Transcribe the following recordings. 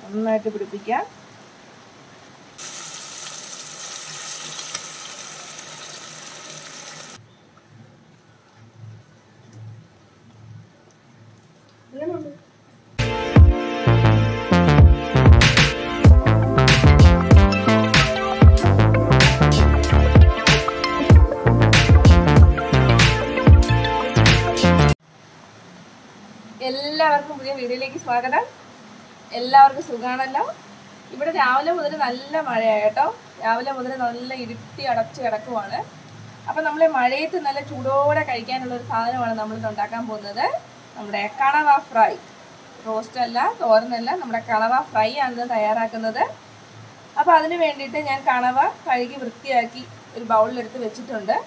നന്നായിട്ട് പിടിപ്പിക്കാം ഇങ്ങനെയുണ്ട് എല്ലാവർക്കും പുതിയ വീഡിയോയിലേക്ക് സ്വാഗതം എല്ലാവർക്കും സുഖാണല്ലോ ഇവിടെ രാവിലെ മുതൽ നല്ല മഴയാണ് കേട്ടോ രാവിലെ മുതൽ നല്ല ഇരുട്ടി അടച്ച് കിടക്കുവാണ് അപ്പം നമ്മൾ മഴയത്ത് നല്ല ചൂടോടെ കഴിക്കാനുള്ള ഒരു സാധനമാണ് നമ്മൾ ഇന്ന് ഉണ്ടാക്കാൻ പോകുന്നത് നമ്മുടെ കണവ ഫ്രൈ റോസ്റ്റ് അല്ല തോരനല്ല നമ്മുടെ കണവ ഫ്രൈ ആണ് ഇത് തയ്യാറാക്കുന്നത് അപ്പോൾ അതിന് വേണ്ടിയിട്ട് ഞാൻ കണവ കഴുകി വൃത്തിയാക്കി ഒരു ബൗളിലെടുത്ത് വെച്ചിട്ടുണ്ട്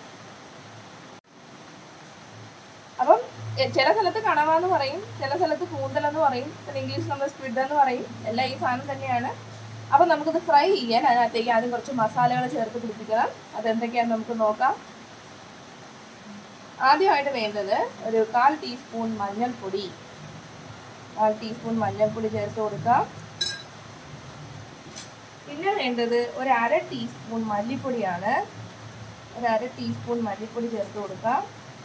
അപ്പം എ- ചില സ്ഥലത്ത് കണവ എന്ന് പറയും ചില സ്ഥലത്ത് കൂന്തൽ എന്ന് പറയും പിന്നെ ഇംഗ്ലീഷ് നമ്മൾ സ്ക്വിഡ് എന്ന് പറയും എല്ലാം ഈ സാധനം തന്നെയാണ് അപ്പം നമുക്കിത് ഫ്രൈ ചെയ്യാൻ അതിനകത്തേക്ക് ആദ്യം കുറച്ച് മസാലകൾ ചേർത്ത് പിടിപ്പിക്കണം അതെന്തൊക്കെയാണെന്ന് നമുക്ക് നോക്കാം ആദ്യമായിട്ട് വേണ്ടത് ഒരു കാൽ ടീസ്പൂൺ മഞ്ഞൾപ്പൊടി കാൽ ടീസ്പൂൺ മഞ്ഞൾപ്പൊടി ചേർത്ത് കൊടുക്കാം പിന്നെ വേണ്ടത് ഒരു അര ടീസ്പൂൺ മല്ലിപ്പൊടിയാണ് ഒരു അര ടീസ്പൂൺ മല്ലിപ്പൊടി ചേർത്ത് കൊടുക്കാം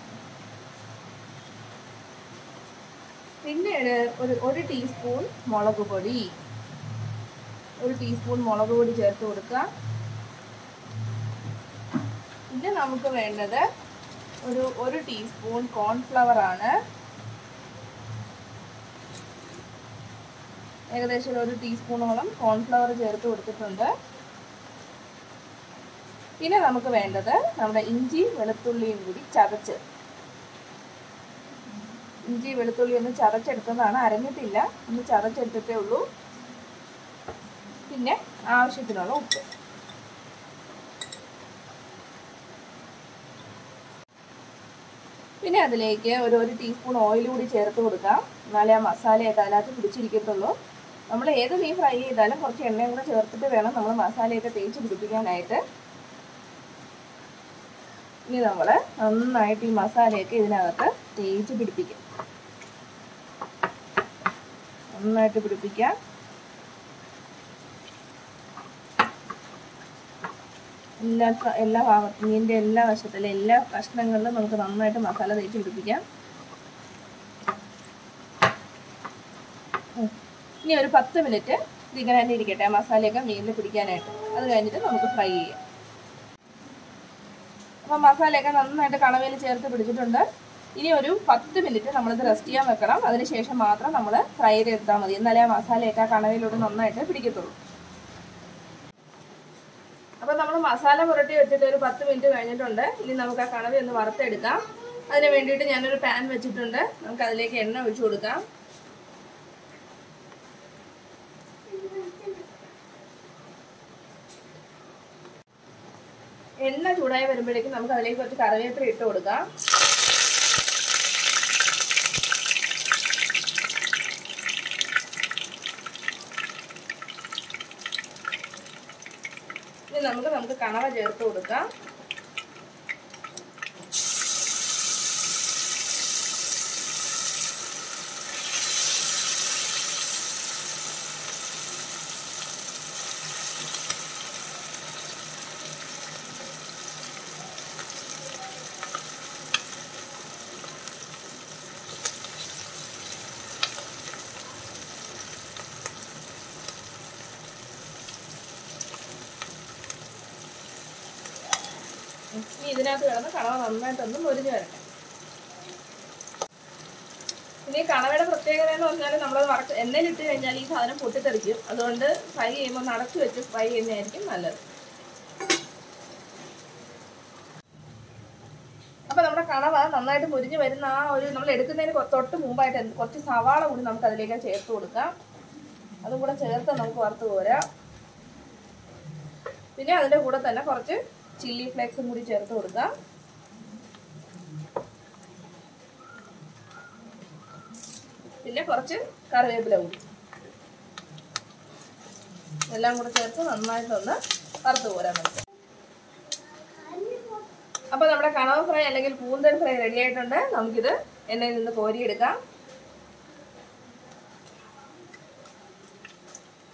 പിന്നീട് ഒരു ഒരു ടീസ്പൂൺ മുളക് പൊടി ഒരു ടീസ്പൂൺ മുളക് പൊടി ചേർത്ത് കൊടുക്കാം പിന്നെ നമുക്ക് വേണ്ടത് ഒരു ഒരു ടീസ്പൂൺ കോൺഫ്ലവർ ആണ് ഏകദേശം ഒരു ഒരു ടീസ്പൂണോളം കോൺഫ്ലവർ ചേർത്ത് കൊടുത്തിട്ടുണ്ട് പിന്നെ നമുക്ക് വേണ്ടത് നമ്മുടെ ഇഞ്ചി വെളുത്തുള്ളിയും കൂടി ചതച്ച് ഇഞ്ചി വെളുത്തുള്ളി ഒന്ന് ചതച്ചെടുത്തതാണ് അരഞ്ഞിട്ടില്ല ഒന്ന് ചതച്ചെടുത്തിട്ടേ ഉള്ളൂ പിന്നെ ആവശ്യത്തിനുള്ള ഉപ്പ് പിന്നെ അതിലേക്ക് ഒരു ഒരു ടീസ്പൂൺ ഓയിൽ കൂടി ചേർത്ത് കൊടുക്കാം എന്നാലേ ആ മസാലയൊക്കെ അതിനകത്ത് പിടിച്ചിരിക്കത്തുള്ളൂ നമ്മൾ ഏത് മീൻ ഫ്രൈ ചെയ്താലും കുറച്ച് എണ്ണയും കൂടെ ചേർത്തിട്ട് വേണം നമ്മൾ മസാലയൊക്കെ തേച്ച് പിടിപ്പിക്കാനായിട്ട് ഇനി നമ്മൾ നന്നായിട്ട് ഈ മസാലയൊക്കെ ഇതിനകത്ത് തേച്ച് പിടിപ്പിക്കും നന്നായിട്ട് പിടിപ്പിക്കാം എല്ലാ സ- എല്ലാ ഭാഗത്തും മീനിൻ്റെ എല്ലാ വശത്തിലും എല്ലാ കഷ്ണങ്ങളിലും നമുക്ക് നന്നായിട്ട് മസാല തേച്ച് പിടിപ്പിക്കാം ഉം. ഇനി ഒരു പത്ത് മിനിറ്റ് ഇതിങ്ങനെ തന്നെ ഇരിക്കട്ടെ ആ മസാലയൊക്കെ മീനിൽ പിടിക്കാനായിട്ട് അത് കഴിഞ്ഞിട്ട് നമുക്ക് ഫ്രൈ ചെയ്യാം അപ്പം മസാലയൊക്കെ നന്നായിട്ട് കണവയിൽ ചേർത്ത് പിടിച്ചിട്ടുണ്ട് ഇനി ഒരു പത്ത് മിനിറ്റ് നമ്മളിത് റെസ്റ്റ് ചെയ്യാൻ വെക്കണം അതിനുശേഷം മാത്രം നമ്മൾ ഫ്രൈ ചെയ്തെടുത്താൽ മതി എന്നാലേ ആ മസാലയൊക്കെ ആ കണവയിലൂടെ നന്നായിട്ട് പിടിക്കത്തുള്ളൂ അപ്പം നമ്മൾ മസാല പുരട്ടി വെച്ചിട്ട് ഒരു പത്ത് മിനിറ്റ് കഴിഞ്ഞിട്ടുണ്ട് ഇനി നമുക്ക് ആ കണവ ഒന്ന് വറുത്തെടുക്കാം അതിന് വേണ്ടിയിട്ട് ഞാനൊരു പാൻ വെച്ചിട്ടുണ്ട് നമുക്ക് അതിലേക്ക് എണ്ണ ഒഴിച്ചു കൊടുക്കാം എണ്ണ ചൂടായി വരുമ്പോഴേക്കും നമുക്ക് അതിലേക്ക് കുറച്ച് കറിവേപ്പില ഇട്ട് കൊടുക്കാം ഇനി നമുക്ക് നമുക്ക് കണവ ചേർത്ത് കൊടുക്കാം ഇനി ഇതിനകത്ത് കിടന്ന് കണവ നന്നായിട്ടൊന്ന് മുരിഞ്ഞു വരട്ടെ ഇനി കണവയുടെ പ്രത്യേകത എന്ന് പറഞ്ഞാൽ നമ്മൾ വറച്ച് എണ്ണയിലിട്ട് കഴിഞ്ഞാൽ ഈ സാധനം പൊട്ടിത്തെറിക്കും അതുകൊണ്ട് ഫ്രൈ ചെയ്യുമ്പോൾ ഒന്ന് അടച്ചു വെച്ച് ഫ്രൈ ചെയ്യുന്നതായിരിക്കും നല്ലത് അപ്പൊ നമ്മുടെ കണവ നന്നായിട്ട് മുരിഞ്ഞു വരുന്ന ആ ഒരു നമ്മൾ എടുക്കുന്നതിന് കൊ- തൊട്ട് മുമ്പായിട്ട് എന്ത് കുറച്ച് സവാള കൂടി നമുക്ക് അതിലേക്ക് ചേർത്ത് കൊടുക്കാം അതും കൂടെ ചേർത്ത് നമുക്ക് വറുത്ത് പോരാം പിന്നെ അതിൻ്റെ കൂടെ തന്നെ കുറച്ച് ചില്ലി ഫ്ലേക്സും കൂടി ചേർത്ത് കൊടുക്കാം പിന്നെ കുറച്ച് കറിവേപ്പില കൂടി എല്ലാം കൂടെ ചേർത്ത് നന്നായിട്ടൊന്ന് വറുത്ത് പോരാൻ നമുക്ക് അപ്പോൾ നമ്മുടെ കണവ ഫ്രൈ അല്ലെങ്കിൽ കൂന്തൽ ഫ്രൈ റെഡി ആയിട്ടുണ്ട് നമുക്കിത് എണ്ണയിൽ നിന്ന് കോരിയെടുക്കാം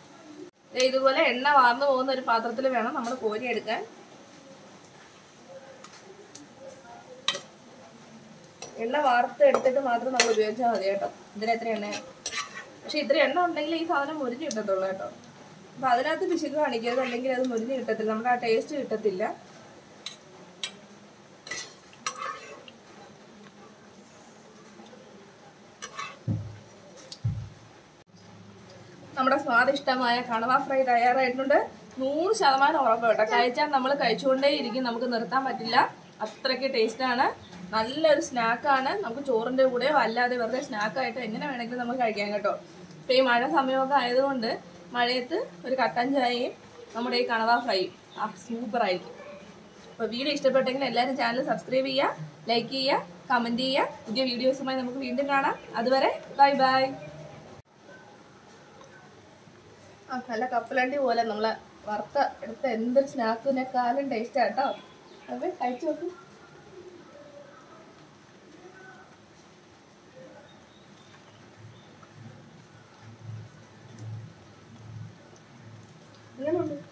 ദേ ഇതുപോലെ എണ്ണ വാർന്നു പോകുന്ന ഒരു പാത്രത്തിൽ വേണം നമ്മൾ കോരി എടുക്കാൻ എണ്ണ വാർത്ത് എടുത്തിട്ട് മാത്രം നമ്മൾ ഉപയോഗിച്ചാൽ മതി കേട്ടോ ഇതിന് എത്ര എണ്ണ പക്ഷെ ഇത്ര എണ്ണ ഉണ്ടെങ്കിൽ ഈ സാധനം മുരിഞ്ഞ് കിട്ടത്തുള്ളൂ കേട്ടോ അപ്പൊ അതിനകത്ത് പിശുക്ക് കാണിക്കരുത് അല്ലെങ്കിൽ അത് മുരിഞ്ഞ് കിട്ടത്തില്ല നമ്മുടെ ആ ടേസ്റ്റ് കിട്ടത്തില്ല നമ്മുടെ സ്വാദിഷ്ടമായ കണവ ഫ്രൈ തയ്യാറായിട്ടുണ്ട് നൂറ് ശതമാനം ഉറപ്പ് കേട്ടോ കഴിച്ചാൽ നമ്മൾ കഴിച്ചുകൊണ്ടേ ഇരിക്കും നമുക്ക് നിർത്താൻ പറ്റില്ല അത്രയ്ക്ക് ടേസ്റ്റാണ് നല്ലൊരു സ്നാക്കാണ് നമുക്ക് ചോറിൻ്റെ കൂടെയോ അല്ലാതെ വെറുതെ സ്നാക്കായിട്ട് എങ്ങനെ വേണമെങ്കിലും നമുക്ക് കഴിക്കാം കേട്ടോ ഇപ്പം ഈ മഴ സമയമൊക്കെ ആയതുകൊണ്ട് മഴയത്ത് ഒരു കട്ടൻ ചായയും നമ്മുടെ ഈ കണവ ഫ്രൈയും ആ സൂപ്പർ ആയിരിക്കും അപ്പോൾ വീഡിയോ ഇഷ്ടപ്പെട്ടെങ്കിൽ എല്ലാവരും ചാനൽ സബ്സ്ക്രൈബ് ചെയ്യുക ലൈക്ക് ചെയ്യുക കമൻറ്റ് ചെയ്യുക പുതിയ വീഡിയോസുമായി നമുക്ക് വീണ്ടും കാണാം അതുവരെ ബൈ ബൈ ആ നല്ല കപ്പലണ്ടി പോലെ നമ്മളെ വറുത്ത എടുത്ത എന്തൊരു സ്നാക്കിനെക്കാളും ടേസ്റ്റ് കേട്ടോ അതെ കഴിച്ചു നോക്ക് എങ്ങനെയുണ്ട്